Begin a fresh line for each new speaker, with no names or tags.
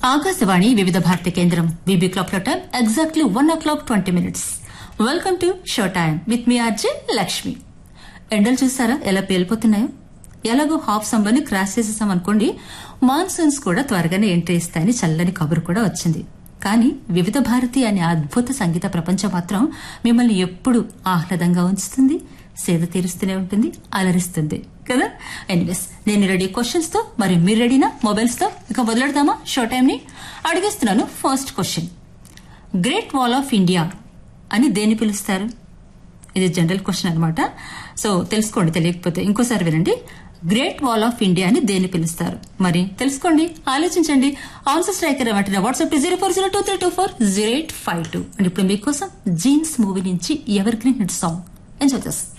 ఆకాశవాణి వివిధ భారతి కేంద్రం B B clock time exactly one o'clock twenty minutes welcome to show time with me RJ Lakshmi ఎండలు చూసారా ఎలా పేలిపోతున్నాయో ఎలాగో half summer ని క్రాస్ చేసేసాం అనుకోండి మాన్సూన్స్ కూడా త్వరగానే ఎంట్రీ ఇస్తాయని చల్లని కబురు కూడా వచ్చింది కానీ వివిధ భారతి అనే అద్భుత సంగీత ప్రపంచం మాత్రం మిమ్మల్ని ఎప్పుడు ఆహ్లాదంగా ఉంచుతుంది సేద తీరుస్తూనే ఉంటుంది అలరిస్తుంది కదా ఎనీవేస్ నేను రెడీ క్వశ్చన్స్ తో మరి మీరు రెడీనా మొబైల్స్ తో ఇక మొదలెడదామా షో టైం ని అడిగేస్తున్నాను first question great wall of India అని దేన్ని పిలుస్తారు ఇది జనరల్ క్వశ్చన్ అనమాట సో తెలుసుకోండి తెలియకపోతే ఇంకోసారి వినండి గ్రేట్ వాల్ ఆఫ్ ఇండియా అని దేన్ని పిలుస్తారు మరి తెలుసుకోండి ఆలోచించండి ఆన్సర్ స్ట్రైకర్ వెంటనే WhatsApp zero four zero two three two four zero eight five two and ఇప్పుడు మీకోసం జీన్స్ మూవీ నుంచి evergreen hit song enjoy చేస్తాం